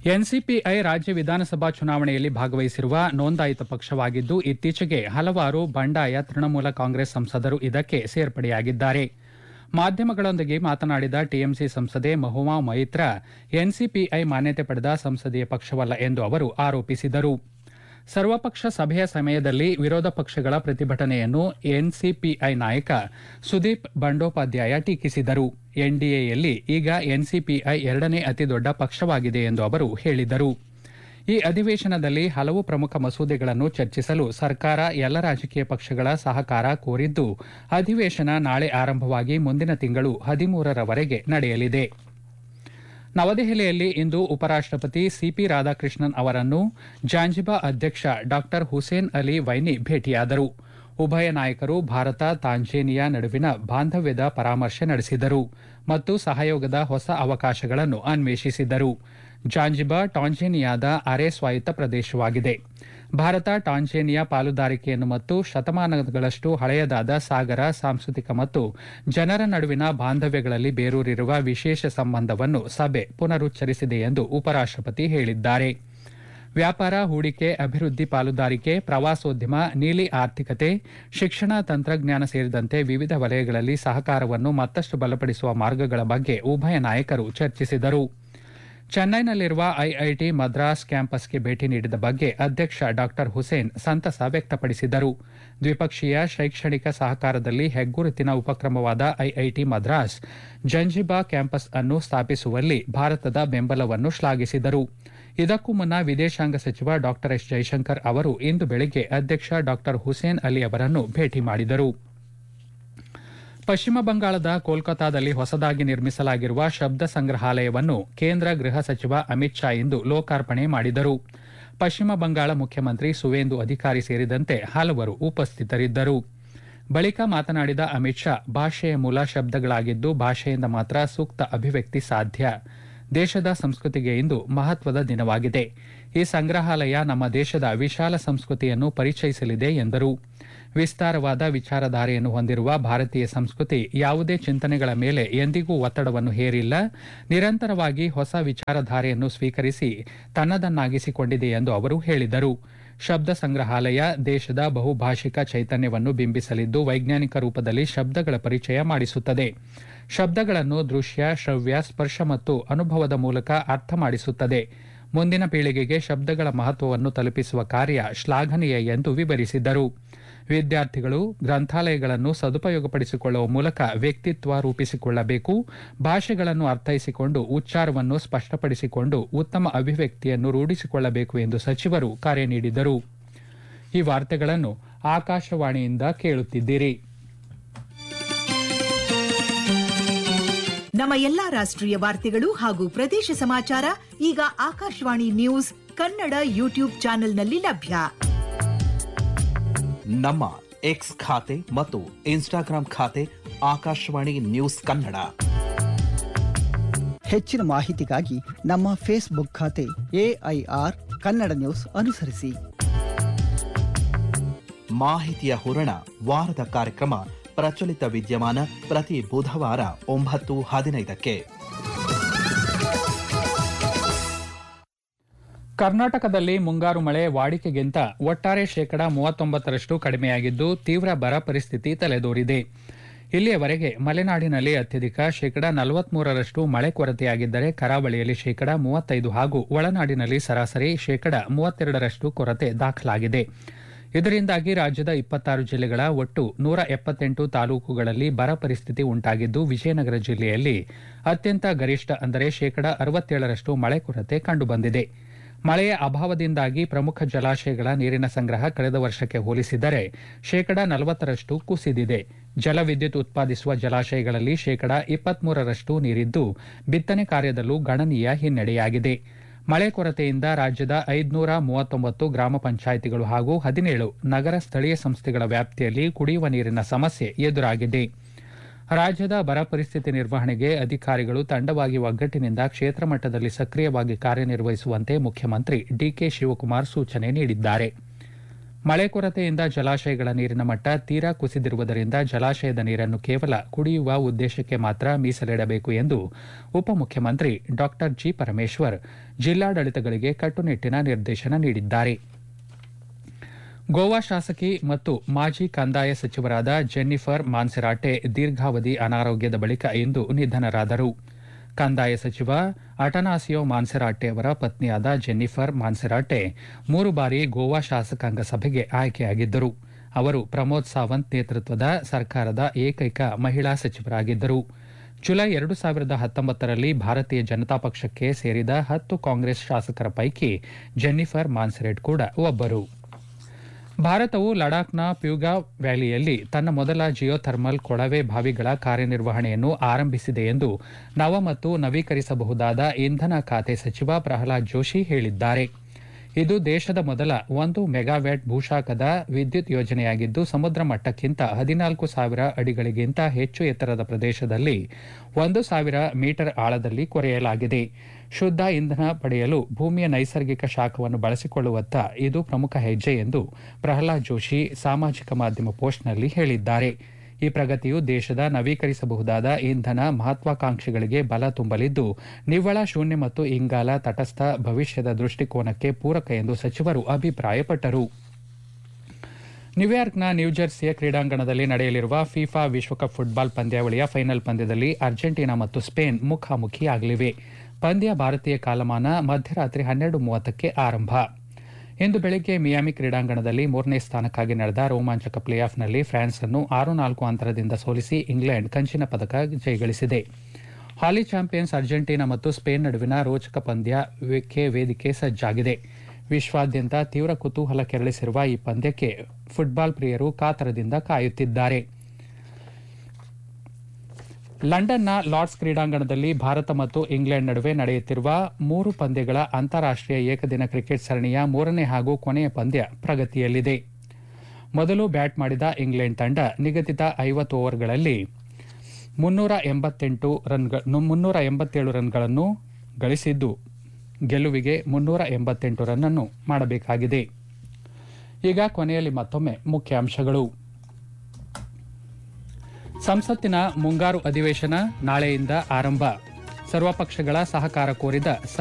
NCPI ರಾಜ್ಯ ವಿಧಾನಸಭಾ ಚುನಾವಣೆಯಲ್ಲಿ ಭಾಗವಹಿಸಿರುವ ನೋಂದಾಯಿತ ಪಕ್ಷವಾಗಿದ್ದು ಇತ್ತೀಚೆಗೆ ಹಲವಾರು ಬಂಡಾಯ ತೃಣಮೂಲ ಕಾಂಗ್ರೆಸ್ ಸಂಸದರು ಇದಕ್ಕೆ ಸೇರ್ಪಡೆಯಾಗಿದ್ದಾರೆ ಮಾಧ್ಯಮಗಳೊಂದಿಗೆ ಮಾತನಾಡಿದ ಟಿಎಂಸಿ ಸಂಸದೆ ಮಹುಮಾ ಮೈತ್ರ ಎನ್ಸಿಪಿಐ ಮಾನ್ಯತೆ ಪಡೆದ ಸಂಸದೀಯ ಪಕ್ಷವಲ್ಲ ಎಂದು ಅವರು ಆರೋಪಿಸಿದರು ಸರ್ವಪಕ್ಷ ಸಭೆಯ ಸಮಯದಲ್ಲಿ ವಿರೋಧ ಪಕ್ಷಗಳ ಪ್ರತಿಭಟನೆಯನ್ನು ಎನ್ಸಿಪಿಐ ನಾಯಕ ಸುದೀಪ್ ಬಂಡೋಪಾಧ್ಯಾಯ ಟೀಕಿಸಿದರು ಎನ್ಡಿಎಯಲ್ಲಿ ಈಗ ಎನ್ಸಿಪಿಐ ಎರಡನೇ ಅತಿದೊಡ್ಡ ಪಕ್ಷವಾಗಿದೆ ಎಂದು ಅವರು ಹೇಳಿದರು ಈ ಅಧಿವೇಶನದಲ್ಲಿ ಹಲವು ಪ್ರಮುಖ ಮಸೂದೆಗಳನ್ನು ಚರ್ಚಿಸಲು ಸರ್ಕಾರ ಎಲ್ಲ ರಾಜಕೀಯ ಪಕ್ಷಗಳ ಸಹಕಾರ ಕೋರಿದ್ದು ಅಧಿವೇಶನ ನಾಳೆ ಆರಂಭವಾಗಿ ಮುಂದಿನ ತಿಂಗಳು ಹದಿಮೂರರವರೆಗೆ ನಡೆಯಲಿದೆ ನವದೆಹಲಿಯಲ್ಲಿ ಇಂದು ಉಪರಾಷ್ಟಪತಿ ಸಿಪಿ ರಾಧಾಕೃಷ್ಣನ್ ಅವರನ್ನು ಜಾಂಜಿಬಾ ಅಧ್ಯಕ್ಷ ಡಾ ಹುಸೇನ್ ಅಲಿ ವೈನಿ ಭೇಟಿಯಾದರು ಉಭಯ ನಾಯಕರು ಭಾರತ ತಾಂಜೇನಿಯಾ ನಡುವಿನ ಬಾಂಧವ್ಯದ ಪರಾಮರ್ಶೆ ನಡೆಸಿದರು ಮತ್ತು ಸಹಯೋಗದ ಹೊಸ ಅವಕಾಶಗಳನ್ನು ಅನ್ವೇಷಿಸಿದರು ಜಾಂಜಿಬಾ ಟಾಂಜೇನಿಯಾದ ಅರೆ ಸ್ವಾಯತ್ತ ಪ್ರದೇಶವಾಗಿದೆ ಭಾರತ ಟಾಂಜೇನಿಯಾ ಪಾಲುದಾರಿಕೆಯನ್ನು ಮತ್ತು ಶತಮಾನಗಳಷ್ಟು ಹಳೆಯದಾದ ಸಾಗರ ಸಾಂಸ್ಕೃತಿಕ ಮತ್ತು ಜನರ ನಡುವಿನ ಬಾಂಧವ್ಯಗಳಲ್ಲಿ ಬೇರೂರಿರುವ ವಿಶೇಷ ಸಂಬಂಧವನ್ನು ಸಭೆ ಪುನರುಚ್ಚರಿಸಿದೆ ಎಂದು ಉಪರಾಷ್ಟಪತಿ ಹೇಳಿದ್ದಾರೆ ವ್ಯಾಪಾರ ಹೂಡಿಕೆ ಅಭಿವೃದ್ಧಿ ಪಾಲುದಾರಿಕೆ ಪ್ರವಾಸೋದ್ಯಮ ನೀಲಿ ಆರ್ಥಿಕತೆ ಶಿಕ್ಷಣ ತಂತ್ರಜ್ಞಾನ ಸೇರಿದಂತೆ ವಿವಿಧ ವಲಯಗಳಲ್ಲಿ ಸಹಕಾರವನ್ನು ಮತ್ತಷ್ಟು ಬಲಪಡಿಸುವ ಮಾರ್ಗಗಳ ಬಗ್ಗೆ ಉಭಯ ನಾಯಕರು ಚರ್ಚಿಸಿದರು ಚೆನ್ನೈನಲ್ಲಿರುವ ಐಐಟಿ ಮದ್ರಾಸ್ ಕ್ಯಾಂಪಸ್ಗೆ ಭೇಟಿ ನೀಡಿದ ಬಗ್ಗೆ ಅಧ್ಯಕ್ಷ ಡಾ ಹುಸೇನ್ ಸಂತಸ ವ್ಯಕ್ತಪಡಿಸಿದರು ದ್ವಿಪಕ್ಷೀಯ ಶೈಕ್ಷಣಿಕ ಸಹಕಾರದಲ್ಲಿ ಹೆಗ್ಗುರುತಿನ ಉಪಕ್ರಮವಾದ ಐಐಟಿ ಮದ್ರಾಸ್ ಜಂಜಿಬಾ ಕ್ಯಾಂಪಸ್ ಅನ್ನು ಸ್ಥಾಪಿಸುವಲ್ಲಿ ಭಾರತದ ಬೆಂಬಲವನ್ನು ಶ್ಲಾಘಿಸಿದರು ಇದಕ್ಕೂ ಮುನ್ನ ವಿದೇಶಾಂಗ ಸಚಿವ ಡಾ ಎಸ್ ಜೈಶಂಕರ್ ಅವರು ಇಂದು ಬೆಳಗ್ಗೆ ಅಧ್ಯಕ್ಷ ಡಾ ಹುಸೇನ್ ಅಲಿ ಅವರನ್ನು ಭೇಟಿ ಮಾಡಿದರು ಪಶ್ಚಿಮ ಬಂಗಾಳದ ಕೋಲ್ಕತಾದಲ್ಲಿ ಹೊಸದಾಗಿ ನಿರ್ಮಿಸಲಾಗಿರುವ ಶಬ್ದ ಸಂಗ್ರಹಾಲಯವನ್ನು ಕೇಂದ್ರ ಗೃಹ ಸಚಿವ ಅಮಿತ್ ಶಾ ಇಂದು ಲೋಕಾರ್ಪಣೆ ಮಾಡಿದರು ಪಶ್ಚಿಮ ಬಂಗಾಳ ಮುಖ್ಯಮಂತ್ರಿ ಸುವೇಂದು ಅಧಿಕಾರಿ ಸೇರಿದಂತೆ ಹಲವರು ಉಪಸ್ಥಿತರಿದ್ದರು ಬಳಿಕ ಮಾತನಾಡಿದ ಅಮಿತ್ ಶಾ ಭಾಷೆಯ ಮೂಲ ಶಬ್ದಗಳಾಗಿದ್ದು ಭಾಷೆಯಿಂದ ಮಾತ್ರ ಸೂಕ್ತ ಅಭಿವ್ಯಕ್ತಿ ಸಾಧ್ಯ ದೇಶದ ಸಂಸ್ಕೃತಿಗೆ ಇಂದು ಮಹತ್ವದ ದಿನವಾಗಿದೆ ಈ ಸಂಗ್ರಹಾಲಯ ನಮ್ಮ ದೇಶದ ವಿಶಾಲ ಸಂಸ್ಕೃತಿಯನ್ನು ಪರಿಚಯಿಸಲಿದೆ ಎಂದರು ವಿಸ್ತಾರವಾದ ವಿಚಾರಧಾರೆಯನ್ನು ಹೊಂದಿರುವ ಭಾರತೀಯ ಸಂಸ್ಕೃತಿ ಯಾವುದೇ ಚಿಂತನೆಗಳ ಮೇಲೆ ಎಂದಿಗೂ ಒತ್ತಡವನ್ನು ಹೇರಿಲ್ಲ ನಿರಂತರವಾಗಿ ಹೊಸ ವಿಚಾರಧಾರೆಯನ್ನು ಸ್ವೀಕರಿಸಿ ತನ್ನದನ್ನಾಗಿಸಿಕೊಂಡಿದೆ ಎಂದು ಅವರು ಹೇಳಿದರು ಶಬ್ದ ಸಂಗ್ರಹಾಲಯ ದೇಶದ ಬಹುಭಾಷಿಕ ಚೈತನ್ಯವನ್ನು ಬಿಂಬಿಸಲಿದ್ದು ವೈಜ್ಞಾನಿಕ ರೂಪದಲ್ಲಿ ಶಬ್ದಗಳ ಪರಿಚಯ ಮಾಡಿಸುತ್ತದೆ ಶಬ್ದಗಳನ್ನು ದೃಶ್ಯ ಶ್ರವ್ಯ ಸ್ಪರ್ಶ ಮತ್ತು ಅನುಭವದ ಮೂಲಕ ಅರ್ಥ ಮಾಡಿಸುತ್ತದೆ ಮುಂದಿನ ಪೀಳಿಗೆಗೆ ಶಬ್ದಗಳ ಮಹತ್ವವನ್ನು ತಲುಪಿಸುವ ಕಾರ್ಯ ಶ್ಲಾಘನೀಯ ಎಂದು ವಿವರಿಸಿದರು ವಿದ್ಯಾರ್ಥಿಗಳು ಗ್ರಂಥಾಲಯಗಳನ್ನು ಸದುಪಯೋಗಪಡಿಸಿಕೊಳ್ಳುವ ಮೂಲಕ ವ್ಯಕ್ತಿತ್ವ ರೂಪಿಸಿಕೊಳ್ಳಬೇಕು ಭಾಷೆಗಳನ್ನು ಅರ್ಥೈಸಿಕೊಂಡು ಉಚ್ಚಾರವನ್ನು ಸ್ಪಷ್ಟಪಡಿಸಿಕೊಂಡು ಉತ್ತಮ ಅಭಿವ್ಯಕ್ತಿಯನ್ನು ರೂಢಿಸಿಕೊಳ್ಳಬೇಕು ಎಂದು ಸಚಿವರು ಕರೆ ನೀಡಿದರು ಈ ವಾರ್ತೆಗಳನ್ನು ಆಕಾಶವಾಣಿಯಿಂದ ಕೇಳುತ್ತಿದ್ದೀರಿ ನಮ್ಮ ಎಲ್ಲಾ ರಾಷ್ಟ್ರೀಯ ವಾರ್ತೆಗಳು ಹಾಗೂ ಪ್ರದೇಶ ಸಮಾಚಾರ ಈಗ ಆಕಾಶವಾಣಿ ನ್ಯೂಸ್ ಕನ್ನಡ ಯೂಟ್ಯೂಬ್ ಚಾನೆಲ್ನಲ್ಲಿ ಲಭ್ಯ ನಮ್ಮ ಎಕ್ಸ್ ಖಾತೆ ಮತ್ತು ಇನ್ಸ್ಟಾಗ್ರಾಂ ಖಾತೆ ಆಕಾಶವಾಣಿ ನ್ಯೂಸ್ ಕನ್ನಡ ಹೆಚ್ಚಿನ ಮಾಹಿತಿಗಾಗಿ ನಮ್ಮ ಫೇಸ್ಬುಕ್ ಖಾತೆ ಎಐಆರ್ ಕನ್ನಡ ನ್ಯೂಸ್ ಅನುಸರಿಸಿ ಮಾಹಿತಿಯ ಹೂರಣ ವಾರದ ಕಾರ್ಯಕ್ರಮ ಪ್ರಚಲಿತ ವಿದ್ಯಮಾನ ಪ್ರತಿ ಬುಧವಾರ ಒಂಬತ್ತು ಹದಿನೈದಕ್ಕೆ ಕರ್ನಾಟಕದಲ್ಲಿ ಮುಂಗಾರು ಮಳೆ ವಾಡಿಕೆಗಿಂತ ಒಟ್ಟಾರೆ ಶೇಕಡಾ ಮೂವತ್ತೊಂಬತ್ತರಷ್ಟು ಕಡಿಮೆಯಾಗಿದ್ದು ತೀವ್ರ ಬರ ಪರಿಸ್ಥಿತಿ ತಲೆದೋರಿದೆ ಇಲ್ಲಿಯವರೆಗೆ ಮಲೆನಾಡಿನಲ್ಲಿ ಅತ್ಯಧಿಕ ಶೇಕಡಾ ನಲವತ್ಮೂರರಷ್ಟು ಮಳೆ ಕೊರತೆಯಾಗಿದ್ದರೆ ಕರಾವಳಿಯಲ್ಲಿ ಶೇಕಡಾ ಮೂವತ್ತೈದು ಹಾಗೂ ಒಳನಾಡಿನಲ್ಲಿ ಸರಾಸರಿ ಶೇಕಡಾ ಮೂವತ್ತೆರಡರಷ್ಟು ಕೊರತೆ ದಾಖಲಾಗಿದೆ ಇದರಿಂದಾಗಿ ರಾಜ್ಯದ ಇಪ್ಪತ್ತಾರು ಜಿಲ್ಲೆಗಳ ಒಟ್ಟು ನೂರ ಎಪ್ಪತ್ತೆಂಟು ತಾಲೂಕುಗಳಲ್ಲಿ ಬರ ಪರಿಸ್ಥಿತಿ ಉಂಟಾಗಿದ್ದು ವಿಜಯನಗರ ಜಿಲ್ಲೆಯಲ್ಲಿ ಅತ್ಯಂತ ಗರಿಷ್ಠ ಅಂದರೆ ಶೇಕಡಾ ಅರವತ್ತೇಳರಷ್ಟು ಮಳೆ ಕೊರತೆ ಕಂಡುಬಂದಿದೆ ಮಳೆಯ ಅಭಾವದಿಂದಾಗಿ ಪ್ರಮುಖ ಜಲಾಶಯಗಳ ನೀರಿನ ಸಂಗ್ರಹ ಕಳೆದ ವರ್ಷಕ್ಕೆ ಹೋಲಿಸಿದರೆ ಶೇಕಡಾ ನಲವತ್ತರಷ್ಟು ಕುಸಿದಿದೆ ಜಲವಿದ್ಯುತ್ ಉತ್ಪಾದಿಸುವ ಜಲಾಶಯಗಳಲ್ಲಿ ಶೇಕಡಾ ಇಪ್ಪತ್ಮೂರರಷ್ಟು ನೀರಿದ್ದು ಬಿತ್ತನೆ ಕಾರ್ಯದಲ್ಲೂ ಗಣನೀಯ ಹಿನ್ನಡೆಯಾಗಿದೆ ಮಳೆ ಕೊರತೆಯಿಂದ ರಾಜ್ಯದ ಐದುನೂರ ಮೂವತ್ತೊಂಬತ್ತು ಗ್ರಾಮ ಪಂಚಾಯಿತಿಗಳು ಹಾಗೂ ಹದಿನೇಳು ನಗರ ಸ್ಥಳೀಯ ಸಂಸ್ಥೆಗಳ ವ್ಯಾಪ್ತಿಯಲ್ಲಿ ಕುಡಿಯುವ ನೀರಿನ ಸಮಸ್ಯೆ ಎದುರಾಗಿದೆ ರಾಜ್ಯದ ಬರ ಪರಿಸ್ಥಿತಿ ನಿರ್ವಹಣೆಗೆ ಅಧಿಕಾರಿಗಳು ತಂಡವಾಗಿ ಒಗ್ಗಟ್ಟಿನಿಂದ ಕ್ಷೇತ್ರ ಮಟ್ಟದಲ್ಲಿ ಸಕ್ರಿಯವಾಗಿ ಕಾರ್ಯನಿರ್ವಹಿಸುವಂತೆ ಮುಖ್ಯಮಂತ್ರಿ ಡಿಕೆ ಶಿವಕುಮಾರ್ ಸೂಚನೆ ನೀಡಿದ್ದಾರೆ ಮಳೆ ಕೊರತೆಯಿಂದ ಜಲಾಶಯಗಳ ನೀರಿನ ಮಟ್ಟ ತೀರಾ ಕುಸಿದಿರುವುದರಿಂದ ಜಲಾಶಯದ ನೀರನ್ನು ಕೇವಲ ಕುಡಿಯುವ ಉದ್ದೇಶಕ್ಕೆ ಮಾತ್ರ ಮೀಸಲಿಡಬೇಕು ಎಂದು ಉಪಮುಖ್ಯಮಂತ್ರಿ ಡಾ ಜಿ ಪರಮೇಶ್ವರ್ ಜಿಲ್ಲಾಡಳಿತಗಳಿಗೆ ಕಟ್ಟುನಿಟ್ಟಿನ ನಿರ್ದೇಶನ ನೀಡಿದ್ದಾರೆ ಗೋವಾ ಶಾಸಕಿ ಮತ್ತು ಮಾಜಿ ಕಂದಾಯ ಸಚಿವರಾದ ಜೆನ್ನಿಫರ್ ಮಾನ್ಸೆರಾಟೆ ದೀರ್ಘಾವಧಿ ಅನಾರೋಗ್ಯದ ಬಳಿಕ ಇಂದು ನಿಧನರಾದರು ಕಂದಾಯ ಸಚಿವ ಅಟನಾಸಿಯೋ ಮಾನ್ಸೆರಾಟೆ ಅವರ ಪತ್ನಿಯಾದ ಜೆನ್ನಿಫರ್ ಮಾನ್ಸೆರಾಟೆ ಮೂರು ಬಾರಿ ಗೋವಾ ಶಾಸಕಾಂಗ ಸಭೆಗೆ ಆಯ್ಕೆಯಾಗಿದ್ದರು ಅವರು ಪ್ರಮೋದ್ ಸಾವಂತ್ ನೇತೃತ್ವದ ಸರ್ಕಾರದ ಏಕೈಕ ಮಹಿಳಾ ಸಚಿವರಾಗಿದ್ದರು ಜುಲೈ ಎರಡು ಸಾವಿರದ ಹತ್ತೊಂಬತ್ತರಲ್ಲಿ ಭಾರತೀಯ ಜನತಾ ಪಕ್ಷಕ್ಕೆ ಸೇರಿದ ಹತ್ತು ಕಾಂಗ್ರೆಸ್ ಶಾಸಕರ ಪೈಕಿ ಜೆನ್ನಿಫರ್ ಮಾನ್ಸೆರೆಟ್ ಕೂಡ ಒಬ್ಬರು ಭಾರತವು ಲಡಾಖ್ನ ಪ್ಯೂಗಾ ವ್ಯಾಲಿಯಲ್ಲಿ ತನ್ನ ಮೊದಲ ಜಿಯೋಥರ್ಮಲ್ ಕೊಳವೆ ಬಾವಿಗಳ ಕಾರ್ಯನಿರ್ವಹಣೆಯನ್ನು ಆರಂಭಿಸಿದೆ ಎಂದು ನವ ಮತ್ತು ನವೀಕರಿಸಬಹುದಾದ ಇಂಧನ ಖಾತೆ ಸಚಿವ ಪ್ರಹ್ಲಾದ್ ಜೋಶಿ ಹೇಳಿದ್ದಾರೆ ಇದು ದೇಶದ ಮೊದಲ ಒಂದು ಮೆಗಾವ್ಯಾಟ್ ಭೂಶಾಖದ ವಿದ್ಯುತ್ ಯೋಜನೆಯಾಗಿದ್ದು ಸಮುದ್ರ ಮಟ್ಟಕ್ಕಿಂತ ಹದಿನಾಲ್ಕು ಸಾವಿರ ಅಡಿಗಳಿಗಿಂತ ಹೆಚ್ಚು ಎತ್ತರದ ಪ್ರದೇಶದಲ್ಲಿ ಒಂದು ಸಾವಿರ ಮೀಟರ್ ಆಳದಲ್ಲಿ ಕೊರೆಯಲಾಗಿದೆ ಶುದ್ಧ ಇಂಧನ ಪಡೆಯಲು ಭೂಮಿಯ ನೈಸರ್ಗಿಕ ಶಾಖವನ್ನು ಬಳಸಿಕೊಳ್ಳುವತ್ತ ಇದು ಪ್ರಮುಖ ಹೆಜ್ಜೆ ಎಂದು ಪ್ರಹ್ಲಾದ್ ಜೋಶಿ ಸಾಮಾಜಿಕ ಮಾಧ್ಯಮ ಪೋಸ್ಟ್ನಲ್ಲಿ ಹೇಳಿದ್ದಾರೆ ಈ ಪ್ರಗತಿಯು ದೇಶದ ನವೀಕರಿಸಬಹುದಾದ ಇಂಧನ ಮಹತ್ವಾಕಾಂಕ್ಷೆಗಳಿಗೆ ಬಲ ತುಂಬಲಿದ್ದು ನಿವ್ವಳ ಶೂನ್ಯ ಮತ್ತು ಇಂಗಾಲ ತಟಸ್ಥ ಭವಿಷ್ಯದ ದೃಷ್ಟಿಕೋನಕ್ಕೆ ಪೂರಕ ಎಂದು ಸಚಿವರು ಅಭಿಪ್ರಾಯಪಟ್ಟರು ನ್ಯೂಯಾರ್ಕ್ನ ನ್ಯೂಜೆರ್ಸಿಯ ಕ್ರೀಡಾಂಗಣದಲ್ಲಿ ನಡೆಯಲಿರುವ ಫಿಫಾ ವಿಶ್ವಕಪ್ ಫುಟ್ಬಾಲ್ ಪಂದ್ಯಾವಳಿಯ ಫೈನಲ್ ಪಂದ್ಯದಲ್ಲಿ ಅರ್ಜೆಂಟೀನಾ ಮತ್ತು ಸ್ಪೇನ್ ಮುಖಾಮುಖಿಯಾಗಲಿವೆ ಪಂದ್ಯ ಭಾರತೀಯ ಕಾಲಮಾನ ಮಧ್ಯರಾತ್ರಿ ಹನ್ನೆರಡು ಮೂವತ್ತಕ್ಕೆ ಆರಂಭ ಇಂದು ಬೆಳಗ್ಗೆ ಮಿಯಾಮಿ ಕ್ರೀಡಾಂಗಣದಲ್ಲಿ ಮೂರನೇ ಸ್ಥಾನಕ್ಕಾಗಿ ನಡೆದ ರೋಮಾಂಚಕ ಪ್ಲೇ ಆಫ್ನಲ್ಲಿ ಫ್ರಾನ್ಸ್ ಅನ್ನು ಆರು ನಾಲ್ಕು ಅಂತರದಿಂದ ಸೋಲಿಸಿ ಇಂಗ್ಲೆಂಡ್ ಕಂಚಿನ ಪದಕ ಜಯಗಳಿಸಿದೆ ಹಾಲಿ ಚಾಂಪಿಯನ್ಸ್ ಅರ್ಜೆಂಟೀನಾ ಮತ್ತು ಸ್ಪೇನ್ ನಡುವಿನ ರೋಚಕ ಪಂದ್ಯಕ್ಕೆ ವೇದಿಕೆ ಸಜ್ಜಾಗಿದೆ ವಿಶ್ವಾದ್ಯಂತ ತೀವ್ರ ಕುತೂಹಲ ಕೆರಳಿಸಿರುವ ಈ ಪಂದ್ಯಕ್ಕೆ ಫುಟ್ಬಾಲ್ ಪ್ರಿಯರು ಕಾತರದಿಂದ ಕಾಯುತ್ತಿದ್ದಾರೆ ಲಂಡನ್ನ ಲಾರ್ಡ್ಸ್ ಕ್ರೀಡಾಂಗಣದಲ್ಲಿ ಭಾರತ ಮತ್ತು ಇಂಗ್ಲೆಂಡ್ ನಡುವೆ ನಡೆಯುತ್ತಿರುವ ಮೂರು ಪಂದ್ಯಗಳ ಅಂತಾರಾಷ್ಟೀಯ ಏಕದಿನ ಕ್ರಿಕೆಟ್ ಸರಣಿಯ ಮೂರನೇ ಹಾಗೂ ಕೊನೆಯ ಪಂದ್ಯ ಪ್ರಗತಿಯಲ್ಲಿದೆ ಮೊದಲು ಬ್ಯಾಟ್ ಮಾಡಿದ ಇಂಗ್ಲೆಂಡ್ ತಂಡ ನಿಗದಿತ ಐವತ್ತು ಓವರ್ಗಳಲ್ಲಿ ಮುನ್ನೂರ ಎಂಬತ್ತೆಂಟು ರನ್ಗಳು ಮುನ್ನೂರ ಎಂಬತ್ತೇಳು ರನ್ಗಳನ್ನು ಗಳಿಸಿದ್ದು ಗೆಲುವಿಗೆ ಮುನ್ನೂರ ಎಂಬತ್ತೆಂಟು ರನ್ ಅನ್ನು ಮಾಡಬೇಕಾಗಿದೆ ಈಗ ಕೊನೆಯಲ್ಲಿ ಮತ್ತೊಮ್ಮೆ ಮುಖ್ಯಾಂಶಗಳು ಸಂಸತ್ತಿನ ಮುಂಗಾರು ಅಧಿವೇಶನ ನಾಳೆಯಿಂದ ಆರಂಭ ಸರ್ವಪಕ್ಷಗಳ ಸಹಕಾರ ಕೋರಿದ